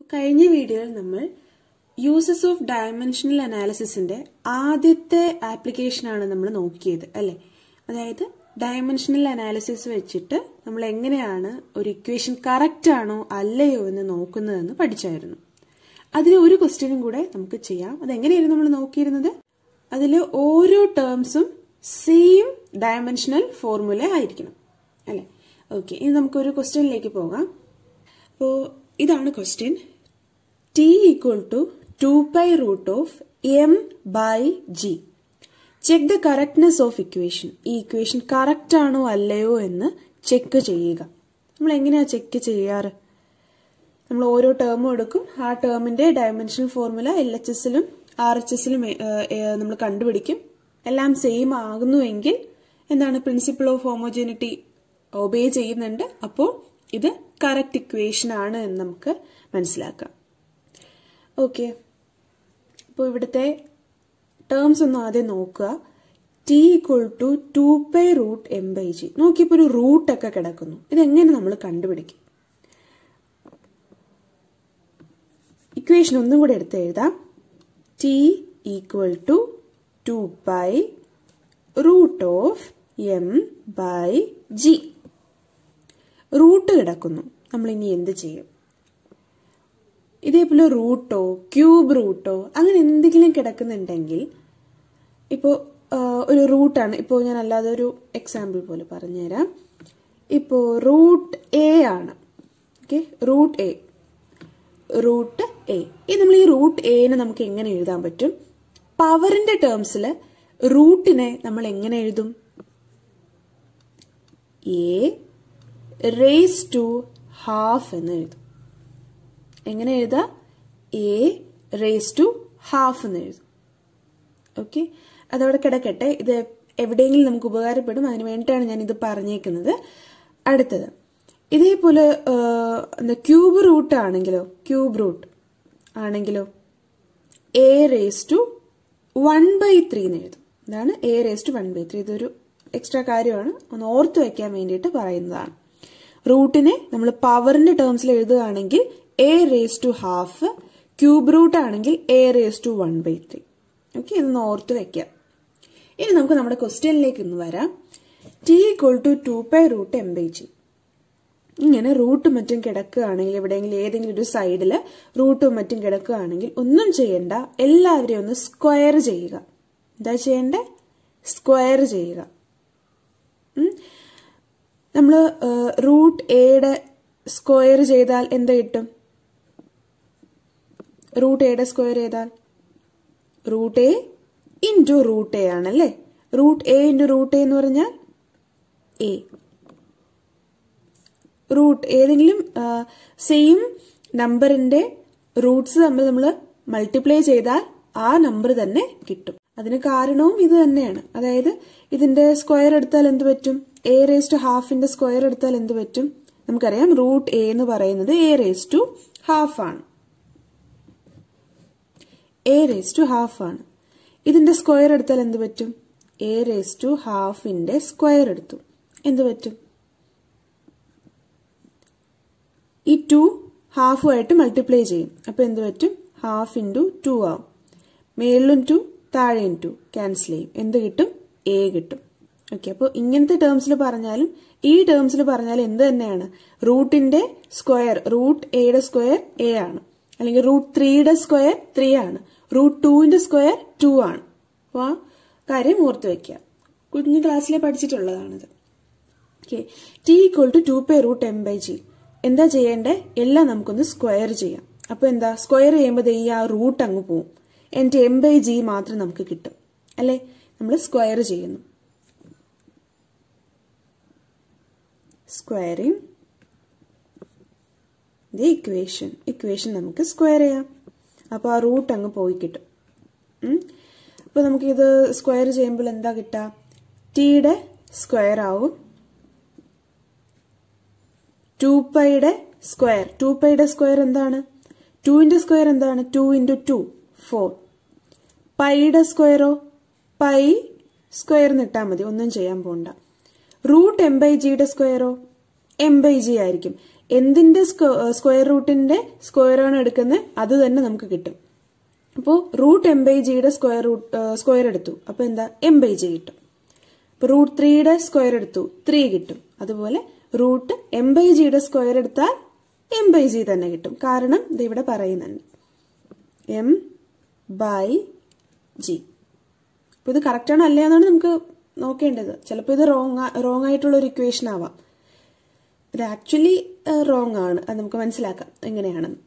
കഴിഞ്ഞ വീഡിയോയിൽ നമ്മൾ യൂസസ് ഓഫ് ഡയമെൻഷണൽ അനാലിസിസിന്റെ ആദ്യത്തെ ആപ്ലിക്കേഷനാണ് നമ്മൾ നോക്കിയത് അല്ലെ അതായത് ഡയമെൻഷണൽ അനാലിസിസ് വെച്ചിട്ട് നമ്മൾ എങ്ങനെയാണ് ഒരു ഇക്വേഷൻ കറക്റ്റ് ആണോ അല്ലയോ എന്ന് നോക്കുന്നതെന്ന് പഠിച്ചായിരുന്നു അതിൽ ഒരു ക്വസ്റ്റ്യനും കൂടെ നമുക്ക് ചെയ്യാം അതെങ്ങനെയായിരുന്നു നമ്മൾ നോക്കിയിരുന്നത് അതിൽ ഓരോ ടേംസും സെയിം ഡയമെൻഷണൽ ഫോർമുല ആയിരിക്കണം അല്ലെ ഓക്കെ ഇനി നമുക്കൊരു ക്വസ്റ്റ്യനിലേക്ക് പോകാം അപ്പോൾ ഇതാണ് question T equal to two pi root of M by G check the correctness of equation ഈ ഇക്വേഷൻ കറക്റ്റ് ആണോ അല്ലയോ എന്ന് ചെക്ക് ചെയ്യുക നമ്മൾ എങ്ങനെയാ ചെക്ക് ചെയ്യാറ് നമ്മൾ ഓരോ ടേമും എടുക്കും ആ ടേമിന്റെ ഡയമെൻഷണൽ ഫോർമുല എൽ എച്ച് എസിലും ആർ എച്ച് എസിലും നമ്മൾ കണ്ടുപിടിക്കും എല്ലാം സെയിം ആകുന്നുവെങ്കിൽ എന്താണ് പ്രിൻസിപ്പിൾ ഓഫ് ഹോമോജനിറ്റി ഒബേ ചെയ്യുന്നുണ്ട് അപ്പോൾ ഇത് കറക്റ്റ് ഇക്വേഷൻ ആണ് എന്ന് നമുക്ക് മനസ്സിലാക്കാം ഓക്കെ അപ്പോൾ ഇവിടുത്തെ ടേംസ് ഒന്ന് ആദ്യം നോക്കുക T equal to two pi root M by G നോക്കിയപ്പോൾ ഒരു റൂട്ട് ഒക്കെ കിടക്കുന്നു ഇതെങ്ങനെ നമ്മൾ കണ്ടുപിടിക്കും ഇക്വേഷൻ ഒന്നും കൂടെ എടുത്ത് എഴുതാം T equal to two pi root of M by G root കിടക്കുന്നു നമ്മൾ ഇനി എന്ത് ചെയ്യും ഇതേപോലെ റൂട്ടോ ക്യൂബ് റൂട്ടോ അങ്ങനെ എന്തെങ്കിലും കിടക്കുന്നുണ്ടെങ്കിൽ ഇപ്പോൾ ഒരു റൂട്ടാണ് ഇപ്പോൾ ഞാൻ അല്ലാതെ ഒരു എക്സാമ്പിൾ പോലെ പറഞ്ഞുതരാം ഇപ്പോൾ റൂട്ട് എ ആണ് okay root A root A ഇത് നമ്മൾ ഈ റൂട്ട് എനെ നമുക്ക് എങ്ങനെ എഴുതാൻ പറ്റും പവറിന്റെ ടേംസിൽ റൂട്ടിനെ നമ്മൾ എങ്ങനെ എഴുതും എ റേസ് ടു ഹാഫ് എന്ന് എഴുതും എങ്ങനെ എഴുതാ എ റേസ് ടു ഹാഫ് എന്ന് എഴുതും ഓക്കെ അതവിടെ കിടക്കട്ടെ ഇത് എവിടെയെങ്കിലും നമുക്ക് ഉപകാരപ്പെടും അതിന് വേണ്ടിയിട്ടാണ് ഞാൻ ഇത് പറഞ്ഞേക്കുന്നത് അടുത്തത് ഇതേപോലെ എന്താ ക്യൂബ് റൂട്ട് ആണെങ്കിലോ ക്യൂബ് റൂട്ട് ആണെങ്കിലോ A raise to one by three എന്ന് എഴുതും ഇതാണ് A raise to one by three ഇതൊരു എക്സ്ട്രാ കാര്യമാണ് ഒന്ന് ഓർത്ത് വെക്കാൻ വേണ്ടിയിട്ട് പറയുന്നതാണ് റൂട്ടിനെ നമ്മൾ പവറിന്റെ ടേംസിൽ എഴുതുകയാണെങ്കിൽ A raise to half cube root ആണെങ്കിൽ A raise to one by three okay ഇതൊന്ന് ഓർത്ത് വെക്കാം ഇനി നമുക്ക് നമ്മുടെ ക്വസ്റ്റ്യനിലേക്ക് ഒന്ന് വരാം T equal to two pi root M by G ഇങ്ങനെ റൂട്ടും മറ്റും കിടക്കുകയാണെങ്കിൽ എവിടെയെങ്കിലും ഏതെങ്കിലും ഒരു സൈഡിൽ റൂട്ടും മറ്റും കിടക്കുകയാണെങ്കിൽ ഒന്നും ചെയ്യണ്ട എല്ലാവരെയും ഒന്ന് സ്ക്വയർ ചെയ്യുക എന്താ ചെയ്യണ്ടേ സ്ക്വയർ ചെയ്യുക നമ്മൾ റൂട്ട് എയുടെ സ്ക്വയർ ചെയ്താൽ എന്ത് കിട്ടും റൂട്ട് എയുടെ സ്ക്വയർ ചെയ്താൽ root A into root A ആണല്ലേ root A into root A എന്ന് പറഞ്ഞാൽ എ റൂട്ട് ഏതെങ്കിലും സെയിം നമ്പറിന്റെ റൂട്ട്സ് തമ്മിൽ നമ്മൾ മൾട്ടിപ്ലൈ ചെയ്താൽ ആ നമ്പർ തന്നെ കിട്ടും അതിന് കാരണവും ഇത് തന്നെയാണ് അതായത് ഇതിന്റെ സ്ക്വയർ എടുത്താൽ എന്ത് പറ്റും എ റേസ് ടു ഹാഫിന്റെ സ്ക്വയർ എടുത്താൽ എന്ത് പറ്റും നമുക്കറിയാം റൂട്ട് എ എന്ന് പറയുന്നത് എ റേസ് ടു ഹാഫ് ആണ് എ റേസ് ടു ഹാഫ് ആണ് ഇതിന്റെ സ്ക്വയർ എടുത്താൽ എന്ത് പറ്റും എ റേസ് ടു ഹാഫിന്റെ സ്ക്വയർ എടുത്തു എന്ത് പറ്റും ഈ ടു ഹാഫുമായിട്ട് മൾട്ടിപ്ലൈ ചെയ്യും അപ്പൊ എന്ത് പറ്റും ഹാഫ് ഇൻറ്റു ടു ആവും മേളിലും ടു താഴെയും ടു ക്യാൻസൽ ചെയ്യും എന്ത് കിട്ടും എ കിട്ടും ഓക്കെ അപ്പോൾ ഇങ്ങനത്തെ ടേംസിൽ പറഞ്ഞാലും ഈ ടേംസിൽ പറഞ്ഞാലും എന്ത് തന്നെയാണ് റൂട്ടിന്റെ സ്ക്വയർ റൂട്ട് എയുടെ സ്ക്വയർ എ ആണ് അല്ലെങ്കിൽ റൂട്ട് ത്രീയുടെ സ്ക്വയർ ത്രീ ആണ് റൂട്ട് ടുവിന്റെ സ്ക്വയർ ടു ആണ് അപ്പോൾ ആ കാര്യം ഓർത്ത് വെക്കുക കുഞ്ഞു ക്ലാസ്സിലെ പഠിച്ചിട്ടുള്ളതാണിത് okay T equal to two pi root M by G എന്താ ചെയ്യേണ്ടേ എല്ലാം നമുക്കൊന്ന് സ്ക്വയർ ചെയ്യാം അപ്പൊ എന്താ സ്ക്വയർ ചെയ്യുമ്പോൾ ഈ ആ റൂട്ട് അങ്ങ് പോവും എന്നിട്ട് എം ബൈ ജി മാത്രം നമുക്ക് കിട്ടും അല്ലെ നമ്മൾ സ്ക്വയർ ചെയ്യുന്നു സ്ക്വയറിങ് ദി ഇക്വേഷൻ ഇക്വേഷൻ നമുക്ക് സ്ക്വയർ ചെയ്യാം അപ്പോൾ ആ റൂട്ട് അങ്ങ് പോയി കിട്ടും അപ്പോൾ നമുക്കിത് സ്ക്വയർ ചെയ്യുമ്പോൾ എന്താ കിട്ടുക ടിയുടെ സ്ക്വയർ ആവും ടു പൈയുടെ സ്ക്വയർ ടു പൈയുടെ സ്ക്വയർ എന്താണ് ടുവിന്റെ സ്ക്വയർ എന്താണ് ടു ഇൻറ്റു ടു ഫോർ പൈയുടെ സ്ക്വയറോ പൈ സ്ക്വയർ നിട്ടാൽ മതി ഒന്നും ചെയ്യാൻ പോണ്ട റൂട്ട് എം ബൈ ജിയുടെ സ്ക്വയറോ എം ബൈ ജി ആയിരിക്കും എന്തിന്റെ സ്ക്വയർ റൂട്ടിന്റെ സ്ക്വയർ ആണ് എടുക്കുന്നത് അത് തന്നെ നമുക്ക് കിട്ടും അപ്പോൾ റൂട്ട് എം ബൈ ജിയുടെ സ്ക്വയർ റൂട്ട് സ്ക്വയർ എടുത്തു അപ്പോൾ എന്താ എം ബൈ ജി കിട്ടും അപ്പോൾ റൂട്ട് ത്രീയുടെ സ്ക്വയർ എടുത്തു ത്രീ കിട്ടും അതുപോലെ റൂട്ട് എം ബൈ ജിയുടെ സ്ക്വയർ എടുത്താൽ എം ബൈ ജി തന്നെ കിട്ടും കാരണം ഇത് ഇവിടെ പറയുന്നുണ്ട് എം ബൈ ജി അപ്പോൾ ഇത് കറക്റ്റ് ആണോ അല്ലേ എന്നാണ് നമുക്ക് നോക്കേണ്ടത് ചിലപ്പോൾ ഇത് റോങ് റോങ് ആയിട്ടുള്ള ഒരു ഇക്വേഷൻ ആവാം ഇത് ആക്ച്വലി റോങ് ആണ് അത് നമുക്ക് മനസ്സിലാക്കാം എങ്ങനെയാണെന്ന്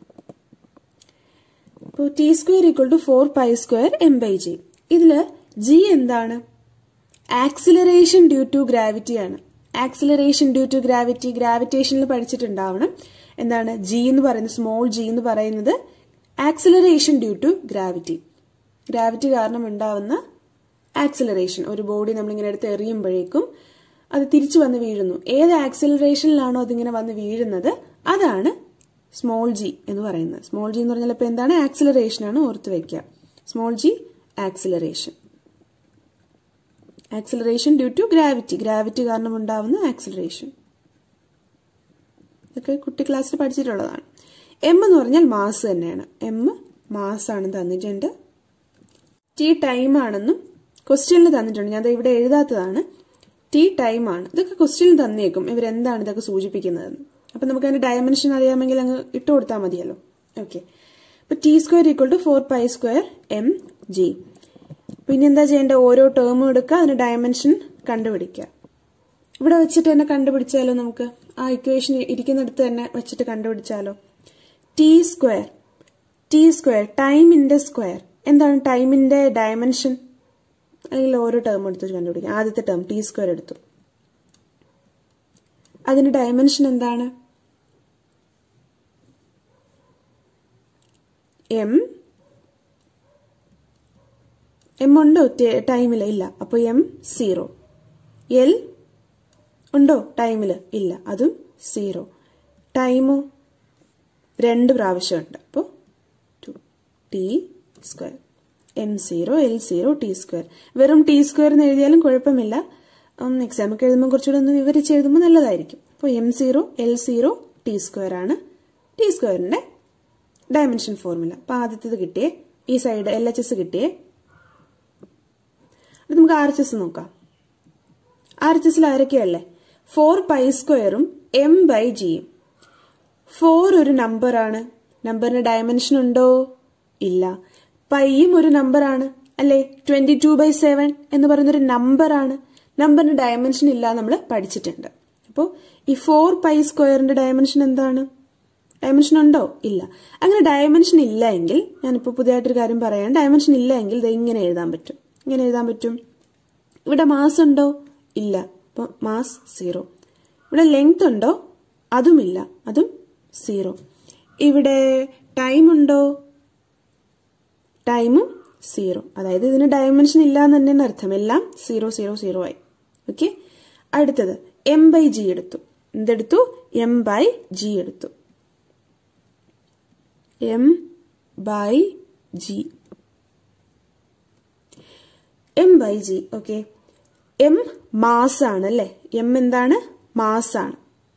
ഇപ്പോൾ T square equal to four pi square M by G ഇതില് ജി എന്താണ് ആക്സിലറേഷൻ ഡ്യൂ ടു ഗ്രാവിറ്റി ആണ് ആക്സിലറേഷൻ ഡ്യൂ ടു ഗ്രാവിറ്റി ഗ്രാവിറ്റേഷനിൽ പഠിച്ചിട്ടുണ്ടാവണം എന്താണ് ജി എന്ന് പറയുന്നത് സ്മോൾ ജി എന്ന് പറയുന്നത് acceleration due to gravity gravity കാരണം ഉണ്ടാവുന്ന ആക്സിലറേഷൻ ഒരു ബോഡി നമ്മളിങ്ങനെ എടുത്ത് എറിയുമ്പോഴേക്കും അത് തിരിച്ചു വന്ന് വീഴുന്നു ഏത് ആക്സിലറേഷനിലാണോ അതിങ്ങനെ വന്ന് വീഴുന്നത് അതാണ് സ്മോൾ ജി എന്ന് പറയുന്നത് സ്മോൾ ജി എന്ന് പറഞ്ഞാൽ ഇപ്പൊ എന്താണ് ആക്സിലറേഷൻ ആണ് ഓർത്ത് വെക്കുക small G acceleration acceleration due to gravity gravity കാരണം ഉണ്ടാവുന്ന ആക്സിലറേഷൻ ഇതൊക്കെ കുട്ടി ക്ലാസ്സിൽ പഠിച്ചിട്ടുള്ളതാണ് എം എന്ന് പറഞ്ഞാൽ മാസ് തന്നെയാണ് എം മാസ് ആണ് തന്നിട്ടുണ്ട് ടി ടൈം ആണെന്നും ക്വസ്റ്റ്യനിൽ തന്നിട്ടുണ്ട് ഞാൻ ഇവിടെ എഴുതാത്തതാണ് ടി ടൈം ആണ് ഇതൊക്കെ ക്വസ്റ്റ്യനിൽ തന്നേക്കും ഇവരെന്താണ് ഇതൊക്കെ സൂചിപ്പിക്കുന്നതെന്ന് അപ്പൊ നമുക്ക് അതിന്റെ ഡയമെൻഷൻ അറിയാമെങ്കിൽ അങ്ങ് ഇട്ട് കൊടുത്താൽ മതിയല്ലോ ഓക്കെ അപ്പൊ T square equal to four pi square M G പിന്നെ എന്താ ചെയ്യേണ്ടത് ഓരോ ടേമും എടുക്കുക അതിന് ഡയമെൻഷൻ കണ്ടുപിടിക്കുക ഇവിടെ വെച്ചിട്ട് തന്നെ കണ്ടുപിടിച്ചാലോ നമുക്ക് ആ ഇക്വേഷൻ ഇരിക്കുന്നിടത്ത് തന്നെ വെച്ചിട്ട് കണ്ടുപിടിച്ചാലോ ടി സ്ക്വയർ ടി സ്ക്വയർ ടൈമിന്റെ സ്ക്വയർ എന്താണ് ടൈമിന്റെ ഡയമെൻഷൻ അല്ലെങ്കിൽ ഓരോ ടേം എടുത്ത് കണ്ടുപിടിക്കാം ആദ്യത്തെ ടേം ടി സ്ക്വയർ എടുത്തു അതിന്റെ ഡയമെൻഷൻ എന്താണ് എം എം ഉണ്ടോ ടൈമിൽ ഇല്ല അപ്പോൾ എം സീറോ എൽ ഉണ്ടോ ടൈമിൽ ഇല്ല അതും സീറോ ടൈമോ രണ്ട് പ്രാവശ്യമുണ്ട് അപ്പോൾ two T square M zero L zero T square വെറും ടി സ്ക്വയർ എന്ന് എഴുതിയാലും കുഴപ്പമില്ല എക്സാമൊക്കെ എഴുതുമ്പോൾ കുറച്ചുകൂടെ ഒന്ന് വിവരിച്ച് എഴുതുമ്പോൾ നല്ലതായിരിക്കും അപ്പോൾ M zero L zero T square ആണ് ടി സ്ക്വയറിന്റെ ഡയമെൻഷൻ ഫോർമുല അപ്പോൾ ആദ്യത്തേത് കിട്ടിയേ ഈ സൈഡ് എൽ എച്ച് എസ് കിട്ടിയേ അത് നമുക്ക് ആർ എച്ച് എസ് നോക്കാം ആർ എച്ച് എസിൽ ആരൊക്കെയല്ലേ ഫോർ പൈ സ്ക്വയറും എം ബൈ ജിയും ഫോർ ഒരു നമ്പറാണ് നമ്പറിന് ഡയമെൻഷൻ ഉണ്ടോ ഇല്ല പൈയും ഒരു നമ്പറാണ് അല്ലേ ട്വന്റി ടു ബൈ സെവൻ എന്ന് പറയുന്ന ഒരു നമ്പറാണ് നമ്പറിന് ഡയമെൻഷൻ ഇല്ല നമ്മൾ പഠിച്ചിട്ടുണ്ട് അപ്പോൾ ഈ ഫോർ പൈ സ്ക്വയറിന്റെ ഡയമെൻഷൻ എന്താണ് ഡയമെൻഷൻ ഉണ്ടോ ഇല്ല അങ്ങനെ ഡയമെൻഷൻ ഇല്ല എങ്കിൽ ഞാനിപ്പോൾ പുതിയതായിട്ടൊരു കാര്യം പറയാം ഡയമെൻഷൻ ഇല്ല എങ്കിൽ ഇത് ഇങ്ങനെ എഴുതാൻ പറ്റും ഇങ്ങനെ എഴുതാൻ പറ്റും ഇവിടെ മാസ് ഉണ്ടോ ഇല്ല അപ്പോൾ മാസ് സീറോ ഇവിടെ ലെങ്ത് ഉണ്ടോ അതുമില്ല അതും സീറോ ഇവിടെ ടൈം ഉണ്ടോ ടൈമും സീറോ അതായത് ഇതിന് ഡയമെൻഷൻ ഇല്ല എന്ന് തന്നെയാണ് അർത്ഥം എല്ലാം സീറോ സീറോ സീറോ ആയി ഓക്കെ അടുത്തത് എം ബൈ ജി എടുത്തു എന്തെടുത്തു എം ബൈ ജി എടുത്തു M by G M by G okay M mass ആണ് അല്ലെ എം എന്താണ് മാസ് ആണ്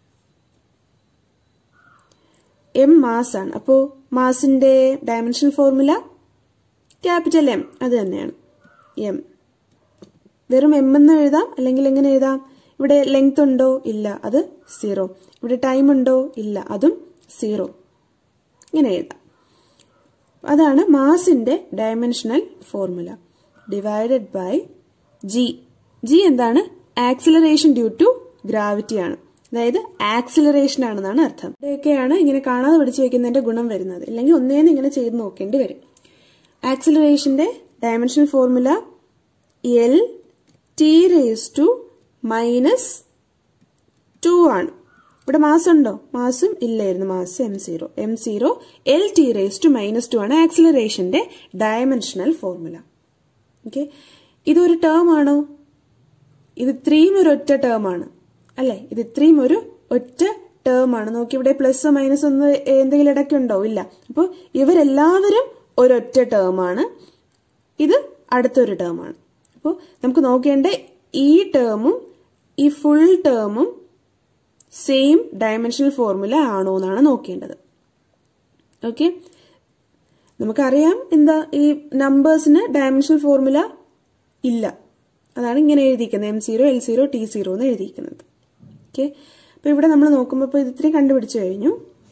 എം മാസ് ആണ് അപ്പോ മാസിന്റെ ഡയമെൻഷൻ ഫോർമുല ക്യാപിറ്റൽ എം അത് തന്നെയാണ് എം വെറും എം എന്ന് എഴുതാം അല്ലെങ്കിൽ എങ്ങനെ എഴുതാം ഇവിടെ ലെങ്ത് ഉണ്ടോ ഇല്ല അത് സീറോ ഇവിടെ ടൈം ഉണ്ടോ ഇല്ല അതും സീറോ ഇങ്ങനെ എഴുതാം അതാണ് മാസിന്റെ dimensional formula divided by G G എന്താണ് ആക്സിലറേഷൻ ഡ്യൂ ടു ഗ്രാവിറ്റി ആണ് അതായത് ആക്സിലറേഷൻ ആണെന്നാണ് അർത്ഥം ഇതൊക്കെയാണ് ഇങ്ങനെ കാണാതെ പഠിച്ചു വെക്കുന്നതിന്റെ ഗുണം വരുന്നത് ഇല്ലെങ്കിൽ ഒന്നേന്ന് ഇങ്ങനെ ചെയ്ത് നോക്കേണ്ടി വരും ആക്സിലറേഷന്റെ dimensional formula L T raise to minus two ആണ് ഇവിടെ മാസം ഉണ്ടോ മാസം ഇല്ലായിരുന്നു mass M zero M zero L T raise to minus two ആണ് ആക്സിലറേഷന്റെ ഡയമെൻഷണൽ ഫോർമുല ഓക്കെ ഇതൊരു ടേം ആണോ ഇത് ഇത്രയും ഒരു ഒറ്റ ടേം ആണ് അല്ലെ ഇത് ഇത്രയും ഒരു ഒറ്റ ടേം ആണ് നോക്കി ഇവിടെ പ്ലസ് മൈനസ് ഒന്ന് എന്തെങ്കിലും ഇടയ്ക്കുണ്ടോ ഇല്ല അപ്പോൾ ഇവരെല്ലാവരും ഒരൊറ്റ ടേം ആണ് ഇത് അടുത്തൊരു ടേം ആണ് അപ്പോൾ നമുക്ക് നോക്കേണ്ട ഈ ടേമും ഈ ഫുൾ ടേമും സെയിം ഡയമെൻഷണൽ ഫോർമുല ആണോ എന്നാണ് നോക്കേണ്ടത് ഓക്കെ നമുക്കറിയാം എന്താ ഈ നമ്പേഴ്സിന് ഡയമെൻഷണൽ ഫോർമുല ഇല്ല അതാണ് ഇങ്ങനെ എഴുതിയിരിക്കുന്നത് M zero L zero T zero എന്ന് എഴുതിയിരിക്കുന്നത് ഓക്കെ അപ്പൊ ഇവിടെ നമ്മൾ നോക്കുമ്പോൾ ഇപ്പോൾ ഇത് ഇത്രയും കണ്ടുപിടിച്ചു കഴിഞ്ഞു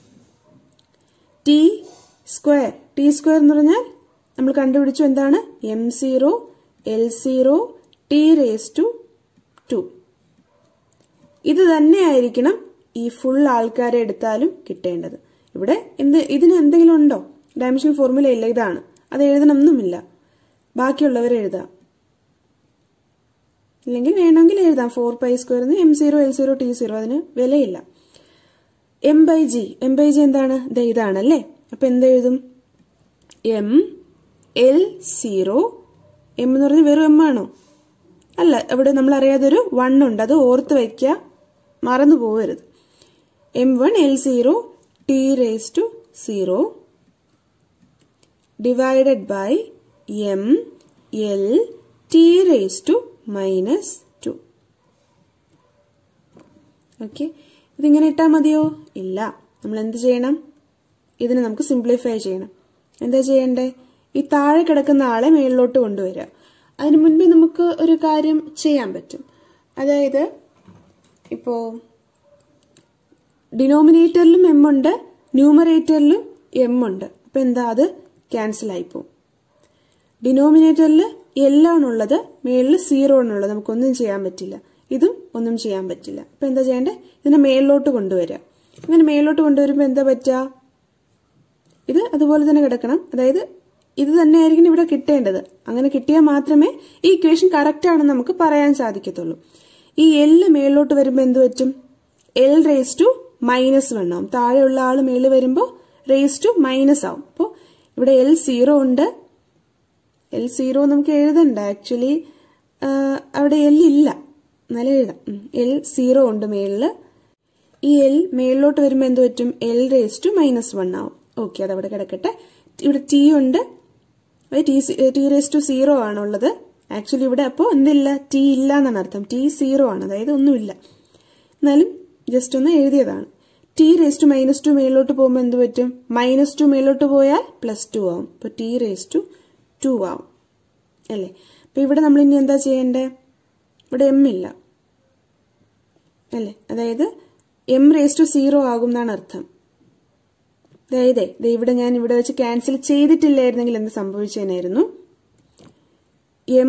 ടി സ്ക്വയർ ടി സ്ക്വയർ എന്ന് പറഞ്ഞാൽ നമ്മൾ കണ്ടുപിടിച്ചു എന്താണ് M zero L zero T raise to two two തന്നെ ആയിരിക്കണം ഈ ഫുൾ ആൾക്കാരെ എടുത്താലും കിട്ടേണ്ടത് ഇവിടെ എന്ത് ഇതിന് എന്തെങ്കിലും ഉണ്ടോ ഡയമെൻഷൻ ഫോർമുല ഇല്ല ഇതാണ് അത് എഴുതണമെന്നുമില്ല ബാക്കിയുള്ളവർ എഴുതാം അല്ലെങ്കിൽ വേണമെങ്കിൽ എഴുതാം four pi square M zero L zero T zero അതിന് വിലയില്ല M by G M by G എന്താണ് ദേ ഇതാണല്ലേ അപ്പൊ എന്തെഴുതും എം എൽ സീറോ എം എന്ന് പറഞ്ഞാൽ വെറും എം ആണോ അല്ല ഇവിടെ നമ്മൾ അറിയാതെ ഒരു വൺ ഉണ്ട് അത് ഓർത്ത് വയ്ക്കുക മറന്നു പോകരുത് M one L zero T raise to zero divided by M L T raise to minus two okay ഇതിങ്ങനെ ഇട്ടാൽ മതിയോ ഇല്ല നമ്മൾ എന്ത് ചെയ്യണം ഇതിനെ നമുക്ക് സിംപ്ലിഫൈ ചെയ്യണം എന്താ ചെയ്യണ്ടേ ഈ താഴെ കിടക്കുന്ന ആളെ മേളിലോട്ട് കൊണ്ടുവരിക അതിനു മുൻപേ നമുക്ക് ഒരു കാര്യം ചെയ്യാൻ പറ്റും അതായത് ഇപ്പോ ഡിനോമിനേറ്ററിലും എം ഉണ്ട് ന്യൂമറേറ്ററിലും എം ഉണ്ട് അപ്പൊ എന്താ അത് ക്യാൻസൽ ആയിപ്പോവും ഡിനോമിനേറ്ററിൽ എല്ലാണുള്ളത് മേളിൽ സീറോ ആണുള്ളത് നമുക്കൊന്നും ചെയ്യാൻ പറ്റില്ല ഇതും ഒന്നും ചെയ്യാൻ പറ്റില്ല അപ്പൊ എന്താ ചെയ്യേണ്ടേ ഇതിനെ മേളിലോട്ട് കൊണ്ടുവരിക ഇങ്ങനെ മേളിലോട്ട് കൊണ്ടുവരുമ്പോൾ എന്താ പറ്റുക ഇത് അതുപോലെ തന്നെ കിടക്കണം അതായത് ഇത് തന്നെയായിരിക്കും ഇവിടെ കിട്ടേണ്ടത് അങ്ങനെ കിട്ടിയാൽ മാത്രമേ ഈ ഇക്വേഷൻ കറക്റ്റ് ആണെന്ന് നമുക്ക് പറയാൻ സാധിക്കത്തുള്ളൂ ഈ എല്ല് മേളിലോട്ട് വരുമ്പോൾ എന്ത് പറ്റും L raise to minus one ആവും താഴെയുള്ള ആൾ മേളിൽ വരുമ്പോൾ റേസ് ടു മൈനസ് ആവും അപ്പോൾ ഇവിടെ എൽ സീറോ ഉണ്ട് എൽ സീറോ നമുക്ക് എഴുതണ്ട ആക്ച്വലി അവിടെ എൽ ഇല്ല എന്നാലും എഴുതാം എൽ സീറോ ഉണ്ട് മേളില് ഈ എൽ മേളിലോട്ട് വരുമ്പോൾ എന്ത് പറ്റും L raise to minus one ആവും ഓക്കെ അതവിടെ കിടക്കട്ടെ ഇവിടെ ടി ഉണ്ട് T T raise to zero ആണുള്ളത് ആക്ച്വലി ഇവിടെ അപ്പോൾ എന്തില്ല ടി ഇല്ല എന്നാണ് അർത്ഥം ടി സീറോ ആണ് അതായത് ഒന്നുമില്ല എന്നാലും ജസ്റ്റ് ഒന്ന് എഴുതിയതാണ് T raise to minus two മേളിലോട്ട് പോകുമ്പോൾ എന്ത് പറ്റും മൈനസ് ടു മേളിലോട്ട് പോയാൽ പ്ലസ് ടു ആവും അപ്പോൾ ടി റേസ് ടു ടു ആവും അല്ലേ അപ്പൊ ഇവിടെ നമ്മൾ ഇനി എന്താ ചെയ്യേണ്ടേ ഇവിടെ എം ഇല്ല അല്ലേ അതായത് എം റേസ് ടു സീറോ ആകും എന്നാണ് അർത്ഥം അതായത് ദേ ഇവിടെ ഞാൻ ഇവിടെ വെച്ച് ക്യാൻസൽ ചെയ്തിട്ടില്ലായിരുന്നെങ്കിൽ എന്ത് സംഭവിച്ചേനായിരുന്നു എം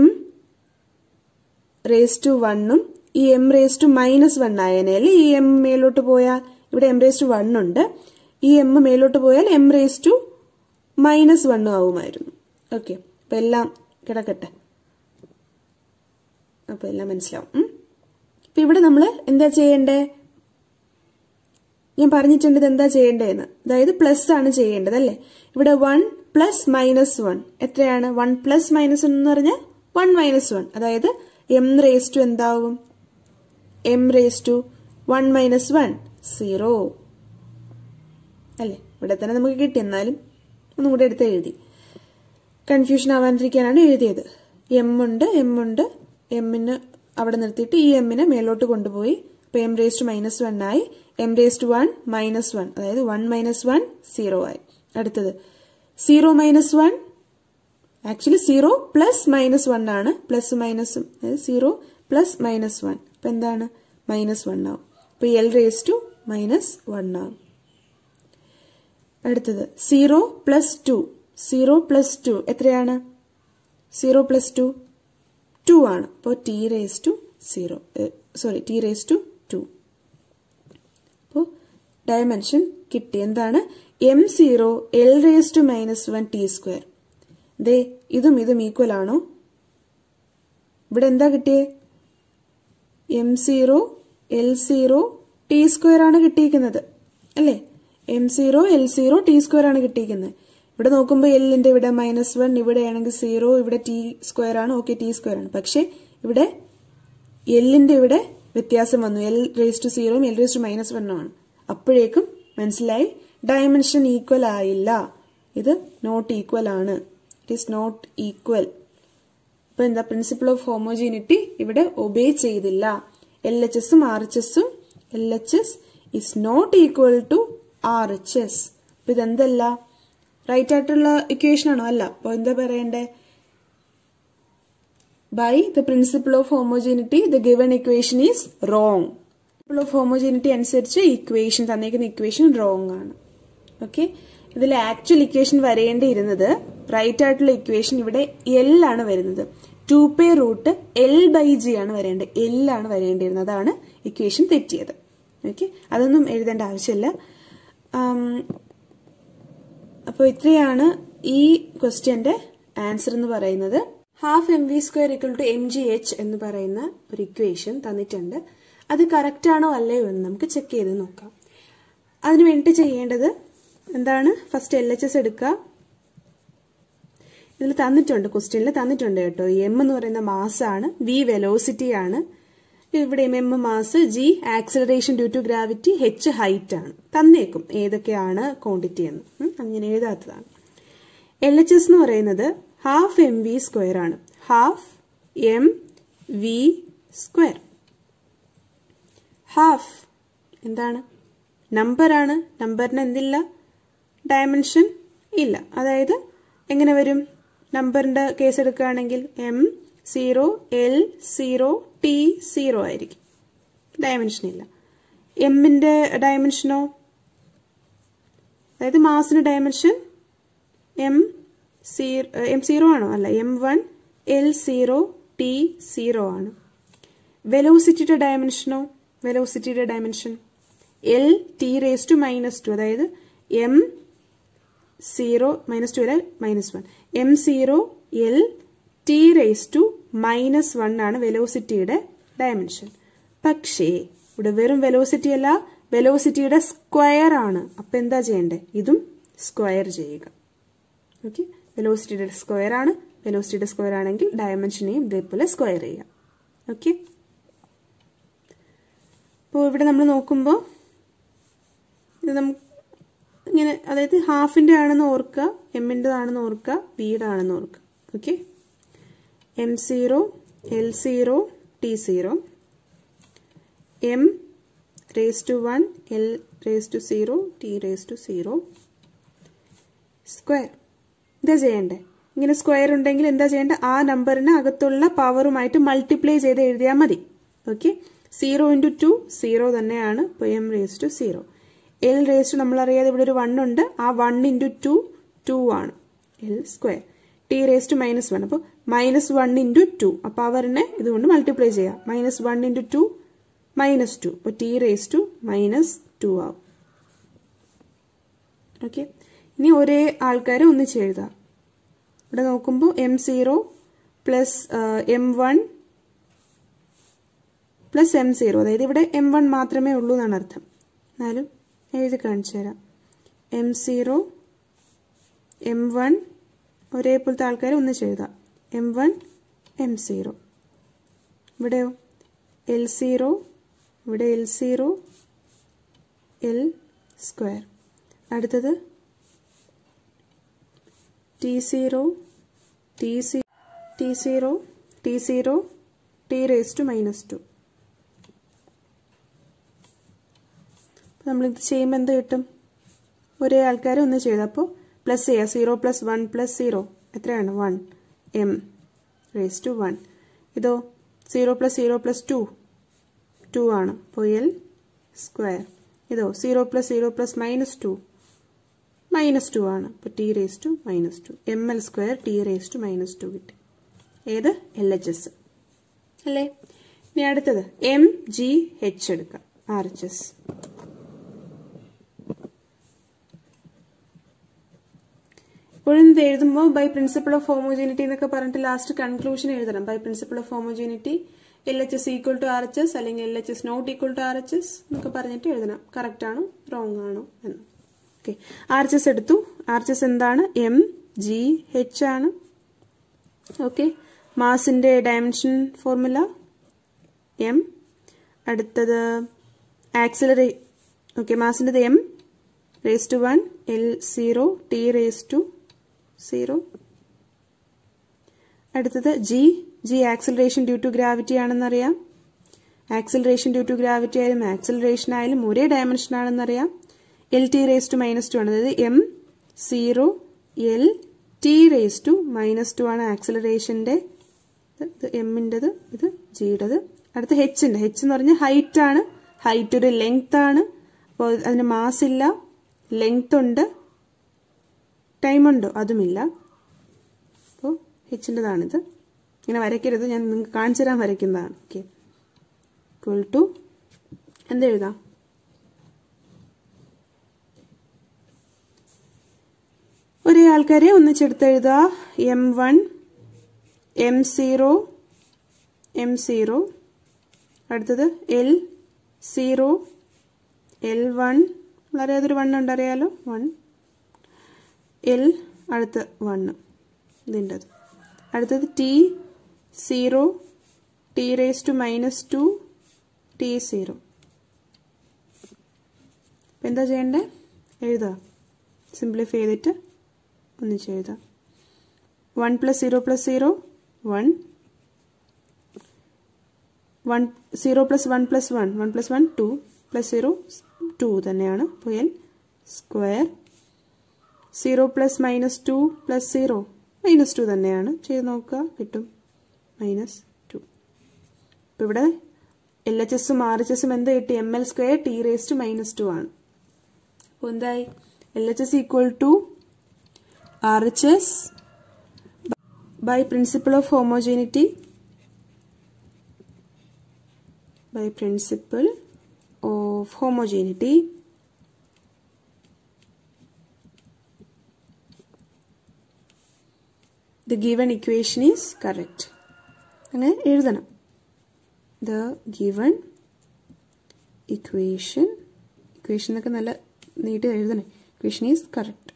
റേസ് ടു വണ്ണും ഈ M raise to minus one ആയനെ അല്ലേ ഈ എം മേലോട്ട് പോയാൽ ഇവിടെ എം റേസ് ടു വൺ ഉണ്ട് ഈ എം മേലോട്ട് പോയാൽ എം റേസ് ടു മൈനസ് വണ്ണും ആവുമായിരുന്നു ഓക്കെ അപ്പൊ എല്ലാം കിടക്കട്ടെ അപ്പൊ എല്ലാം മനസ്സിലാവും അപ്പൊ ഇവിടെ നമ്മൾ എന്താ ചെയ്യണ്ടേ ഞാൻ പറഞ്ഞിട്ടുണ്ട് ഇത് എന്താ ചെയ്യേണ്ടതെന്ന് അതായത് പ്ലസ് ആണ് ചെയ്യേണ്ടത് അല്ലേ ഇവിടെ വൺ പ്ലസ് മൈനസ് വൺ എത്രയാണ് വൺ പ്ലസ് മൈനസ് വൺ എന്ന് പറഞ്ഞാൽ വൺ മൈനസ് വൺ അതായത് എം റേസ് ടു എന്താവും M raise to one minus one zero അല്ലേ ഇവിടെ തന്നെ നമുക്ക് കിട്ടി എന്നാലും ഒന്നും കൂടെ എടുത്ത് എഴുതി കൺഫ്യൂഷൻ ആവാണ്ടിരിക്കാനാണ് എഴുതിയത് എം ഉണ്ട് എം ഉണ്ട് എമ്മിന് അവിടെ നിർത്തിയിട്ട് ഈ എമ്മിനെ മേലോട്ട് കൊണ്ടുപോയി അപ്പൊ M raise to minus one ആയി M raise to one minus one അതായത് വൺ മൈനസ് വൺ സീറോ ആയി അടുത്തത് zero minus one actually zero plus minus one ആണ് പ്ലസ് മൈനസും അതായത് സീറോ പ്ലസ് മൈനസ് വൺ അപ്പൊ എന്താണ് മൈനസ് വൺ ആവും അപ്പൊ L raise to minus one ആവും അടുത്തത് zero plus two zero plus two എത്രയാണ് സീറോ പ്ലസ് ടു ടു ആണ് അപ്പോൾ T raise to zero sorry T raise to two അപ്പോൾ ഡയമെൻഷൻ കിട്ടി എന്താണ് M zero L raise to minus one T square ദേ ഇതും ഇതും ഈക്വൽ ആണോ ഇവിടെ എന്താ കിട്ടിയേ M zero L zero T square ആണ് കിട്ടിയിരിക്കുന്നത് അല്ലേ M zero L zero T square ആണ് കിട്ടിയിരിക്കുന്നത് ഇവിടെ നോക്കുമ്പോൾ എല്ലിന്റെ ഇവിടെ മൈനസ് വൺ ഇവിടെ ആണെങ്കിൽ സീറോ ഇവിടെ ടി സ്ക്വയർ ആണ് ഓക്കെ ടി സ്ക്വയർ ആണ് പക്ഷെ ഇവിടെ എല്ലിന്റെ ഇവിടെ വ്യത്യാസം വന്നു എൽ റേസ് ടു സീറോയും എൽ റേസ് ടു മൈനസ് വണ്ണും ആണ് അപ്പോഴേക്കും മനസ്സിലായി ഡയമെൻഷൻ ഈക്വൽ ആയില്ല ഇത് നോട്ട് ഈക്വൽ ആണ് ഇറ്റ് ഈസ് നോട്ട് ഈക്വൽ ഇപ്പൊ എന്താ പ്രിൻസിപ്പിൾ ഓഫ് ഹോമോജീനിറ്റി ഇവിടെ ഒബേ ചെയ്തില്ല എൽ എച്ച് എസും ആർ എച്ച് എസും L H S is not equal to R H S അപ്പൊ ഇതെന്തല്ല റൈറ്റ് ആയിട്ടുള്ള ഇക്വേഷൻ ആണോ അല്ല അപ്പൊ എന്താ പറയണ്ടേ by the principle of homogeneity the given equation is wrong principle of homogeneity അനുസരിച്ച് ഇക്വേഷൻ തന്നേക്കുന്ന ഇക്വേഷൻ റോങ് ആണ് ഓക്കെ ഇതിൽ ആക്ച്വൽ ഇക്വേഷൻ വരേണ്ടിയിരുന്നത് റൈറ്റ് ആയിട്ടുള്ള ഇക്വേഷൻ ഇവിടെ എൽ ആണ് വരുന്നത് two pi root L by G ആണ് വരേണ്ടത് എൽ ആണ് വരേണ്ടിയിരുന്നത് അതാണ് ഇക്വേഷൻ തെറ്റിയത് ഓക്കെ അതൊന്നും എഴുതേണ്ട ആവശ്യമില്ല അപ്പോൾ ഇത്രയാണ് ഈ ക്വസ്റ്റ്യന്റെ ആൻസർ എന്ന് പറയുന്നത് half M V square equal to M G H എന്ന് പറയുന്ന ഒരു ഇക്വേഷൻ തന്നിട്ടുണ്ട് അത് കറക്റ്റ് ആണോ അല്ലയോ എന്ന് നമുക്ക് ചെക്ക് ചെയ്ത് നോക്കാം അതിന് വേണ്ടി ചെയ്യേണ്ടത് എന്താണ് ഫസ്റ്റ് എൽ എച്ച് എസ് എടുക്കുക ഇതിൽ തന്നിട്ടുണ്ട് ക്വസ്റ്റ്യനിൽ തന്നിട്ടുണ്ട് കേട്ടോ എം എന്ന് പറയുന്ന മാസാണ് വി വെലോസിറ്റി ആണ് ഇവിടെ M mass G acceleration due to gravity H height ആണ് തന്നേക്കും ഏതൊക്കെയാണ് ക്വാണ്ടിറ്റി എന്ന് ഉം, അങ്ങനെ എഴുതാത്തതാണ് എൽ എച്ച് എസ് എന്ന് പറയുന്നത് ഹാഫ് എം വി സ്ക്വയർ ആണ് half M V square half എന്താണ് നമ്പറാണ് നമ്പറിന് എന്തില്ല ഡയമെൻഷൻ ഇല്ല അതായത് എങ്ങനെ വരും നമ്പറിന്റെ കേസ് എടുക്കുകയാണെങ്കിൽ M zero L zero T zero ആയിരിക്കും ഡയമെൻഷൻ ഇല്ല എമ്മിന്റെ ഡയമെൻഷനോ അതായത് മാസിന് dimension M zero M zero ആണോ അല്ല M one L zero T zero ആണ് വെലോസിറ്റിയുടെ ഡയമെൻഷനോ വെലോസിറ്റിയുടെ dimension L T raise to minus two അതായത് എം സീറോ മൈനസ് ടു അല്ല minus one M zero L T raise to minus one ആണ് വെലോസിറ്റിയുടെ ഡയമെൻഷൻ പക്ഷേ ഇവിടെ വെറും വെലോസിറ്റി അല്ല വെലോസിറ്റിയുടെ സ്ക്വയർ ആണ് അപ്പൊ എന്താ ചെയ്യണ്ടേ ഇതും സ്ക്വയർ ചെയ്യുക ഓക്കെ വെലോസിറ്റിയുടെ സ്ക്വയർ ആണ് വെലോസിറ്റിയുടെ സ്ക്വയർ ആണെങ്കിൽ ഡയമെൻഷനെയും ഇതേപോലെ സ്ക്വയർ ചെയ്യാം ഓക്കെ അപ്പോൾ ഇവിടെ നമ്മൾ നോക്കുമ്പോൾ ഇത് നമുക്ക് ഇങ്ങനെ അതായത് ഹാഫിന്റെ ആണെന്ന് ഓർക്കുക എമ്മിൻ്റെതാണെന്ന് ഓർക്കുക വീയുടെ ആണെന്ന് ഓർക്കുക okay M zero L zero T zero M raise to one L raise to zero T raise to zero square എന്താ ചെയ്യണ്ടേ ഇങ്ങനെ സ്ക്വയർ ഉണ്ടെങ്കിൽ എന്താ ചെയ്യേണ്ടത് ആ നമ്പറിന് അകത്തുള്ള പവറുമായിട്ട് മൾട്ടിപ്ലൈ ചെയ്ത് എഴുതിയാൽ മതി okay zero into two zero തന്നെയാണ് ഇപ്പോൾ M raise to zero L raise to നമ്മളറിയാതെ ഇവിടെ ഒരു വൺ ഉണ്ട് ആ വൺ ഇൻറ്റു ടു ടു ആണ് L square T raise to minus one അപ്പോൾ മൈനസ് വൺ ഇൻറ്റു ടു ആ പവറിനെ ഇതുകൊണ്ട് മൾട്ടിപ്ലൈ ചെയ്യാം minus one into two minus two അപ്പോൾ T raise to minus two ആവും ഓക്കെ ഇനി ഒരേ ആൾക്കാർ ഒന്നിച്ച് എഴുതാം ഇവിടെ നോക്കുമ്പോൾ M zero plus M one plus M zero അതായത് ഇവിടെ എം വൺ മാത്രമേ ഉള്ളൂ എന്നാണ് അർത്ഥം എന്നാലും എഴുതി കാണിച്ചു തരാം എം സീറോ എം വൺ ഒരേപോലത്തെ ആൾക്കാർ ഒന്നിച്ച് എഴുതാം എം വൺ എം സീറോ ഇവിടെയോ എൽ സീറോ ഇവിടെ എൽ സീറോ എൽ സ്ക്വയർ അടുത്തത് T zero T C T zero T zero T raise to minus two നമ്മളിത് ചെയ്യുമ്പോൾ എന്ത് കിട്ടും ഒരേ ആൾക്കാരെ ഒന്ന് ചെയ്ത് അപ്പോൾ പ്ലസ് ചെയ്യുക zero plus one plus zero എത്രയാണ് one M raise to one ഇതോ zero plus zero plus two two ആണ് അപ്പോൾ എൽ സ്ക്വയർ ഇതോ zero plus zero plus minus two minus two ആണ് അപ്പോൾ T raise to minus two M L square T raise to minus two കിട്ടി ഏത് L H S അല്ലേ ഇനി അടുത്തത് എം ജി എച്ച് എടുക്കാം ആർ എച്ച് എസ് ഇപ്പോഴും ഇത് എഴുതുമ്പോൾ ബൈ പ്രിൻസിപ്പിൾ ഓഫ് ഹോമോജീനിറ്റി എന്നൊക്കെ പറഞ്ഞിട്ട് ലാസ്റ്റ് കൺക്ലൂഷൻ എഴുതണം by principle of homogeneity L H S equal to R H S അല്ലെങ്കിൽ L H S not equal to R H S എന്നൊക്കെ പറഞ്ഞിട്ട് എഴുതണം കറക്റ്റ് ആണോ റോങ് ആണോ എന്ന് ഓക്കെ ആർ എച്ച് എസ് എടുത്തു ആർ എച്ച് എസ് എന്താണ് എം ജി എച്ച് ആണ് ഓക്കെ മാസിന്റെ ഡയമെൻഷൻ ഫോർമുല എം അടുത്തത് ആക്സിലറേ ഓക്കെ മാസിൻ്റെത് M raise to one L zero T raise to zero അടുത്തത് G G acceleration due to gravity ആണെന്നറിയാം acceleration due to gravity ആയാലും acceleration ആയാലും ഒരേ ഡയമെൻഷൻ ആണെന്നറിയാം L T raise to minus two ആണ് അതായത് M zero L T raise to minus two ആണ് ആക്സിലറേഷന്റെ ഇത് എമ്മിൻ്റെത് ഇത് ജിയുടേത് അടുത്ത ഹെച്ചിന്റെ ഹെച്ച് എന്ന് പറഞ്ഞാൽ ഹൈറ്റ് ആണ് ഹൈറ്റ് ഒരു ലെങ്ത് ആണ് അപ്പോൾ അതിന് മാസ് ഇല്ല ലെങ്ത് ഉണ്ട് ടൈം ഉണ്ടോ അതുമില്ല അപ്പോൾ ഹെച്ചിൻ്റെതാണിത് ഇങ്ങനെ വരയ്ക്കരുത് ഞാൻ നിങ്ങൾക്ക് കാണിച്ചു തരാൻ വരയ്ക്കുന്നതാണ് ഓക്കെ ഈക്വൽ ടു എന്തെഴുതാം ഒരേ ആൾക്കാരെ ഒന്നിച്ചെടുത്തെഴുതുക M one M zero M zero അടുത്തത് എൽ സീറോ എൽ വൺ വളരെ അതൊരു വൺ ഉണ്ട് അറിയാലോ വൺ എൽ അടുത്ത വണ്ണ് ഇതിൻ്റെത് അടുത്തത് T zero T raise to minus two T zero അപ്പം എന്താ ചെയ്യണ്ടേ എഴുതുക സിംപ്ലിഫൈ ചെയ്തിട്ട് ഒന്നിച്ച് എഴുതാം one plus zero plus zero one one zero plus one plus one one plus one two plus zero to തന്നെയാണ് അപ്പോൾ L square zero plus minus two plus zero minus two തന്നെയാണ് ചെയ്ത് നോക്കുക കിട്ടും മൈനസ് ടു ഇപ്പം ഇവിടെ L H എസും R H എസും എന്ത് കിട്ടി M L square T raise to minus two ആണ് അപ്പോൾ എന്തായി L H S equal to R H S by principle of homogeneity by principle of homogeneity the given equation is correct അങ്ങനെ എഴുതണം the given equation equation എന്നൊക്കെ നല്ല നീട്ടി എഴുതണേ equation is correct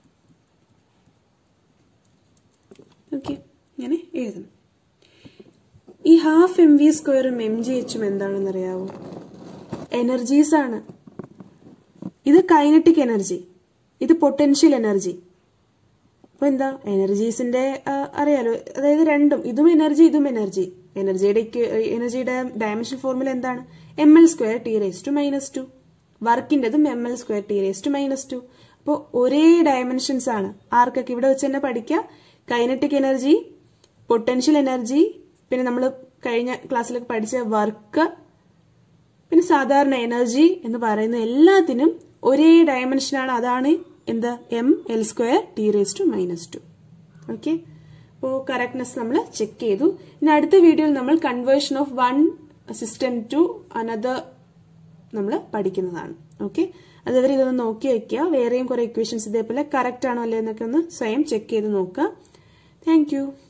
ഓക്കെ ഇങ്ങനെ എഴുതണം ഈ ഹാഫ് എം വി സ്ക്വയറും എം ജി എച്ചും എന്താണെന്ന് അറിയാവോ എനർജീസ് ആണ് ഇത് കൈനറ്റിക് എനർജി ഇത് പൊട്ടൻഷ്യൽ എനർജി അപ്പൊ എന്താ എനർജീസിന്റെ ആ, അറിയാലോ അതായത് രണ്ടും ഇതും എനർജി ഇതും എനർജി എനർജിയുടെ എനർജിയുടെ ഡയമെൻഷൻ ഫോർമുല എന്താണ് M L square T raise to minus two വർക്കിന്റെതും M L square T raise to minus two അപ്പോൾ ഒരേ ഡയമെൻഷൻസ് ആണ് ആർക്കൊക്കെ ഇവിടെ വെച്ച് തന്നെ പഠിക്കുക കൈനറ്റിക് എനർജി പൊട്ടൻഷ്യൽ എനർജി പിന്നെ നമ്മൾ കഴിഞ്ഞ ക്ലാസ്സിലൊക്കെ പഠിച്ച വർക്ക് പിന്നെ സാധാരണ എനർജി എന്ന് പറയുന്ന എല്ലാത്തിനും ഒരേ ഡയമെൻഷനാണ് അതാണ് എന്ത് M L square T raise to minus two okay അപ്പോൾ കറക്റ്റ്നെസ് നമ്മൾ ചെക്ക് ചെയ്തു ഇനി അടുത്ത വീഡിയോയിൽ നമ്മൾ conversion of one system to another നമ്മൾ പഠിക്കുന്നതാണ് ഓക്കെ അതുവരെ ഇതൊന്ന് നോക്കി വെക്കുക വേറെയും കുറെ ഇക്വേഷൻസ് ഇതേപോലെ കറക്റ്റ് ആണോ അല്ലേ എന്നൊക്കെ ഒന്ന് സ്വയം ചെക്ക് ചെയ്ത് നോക്കുക താങ്ക്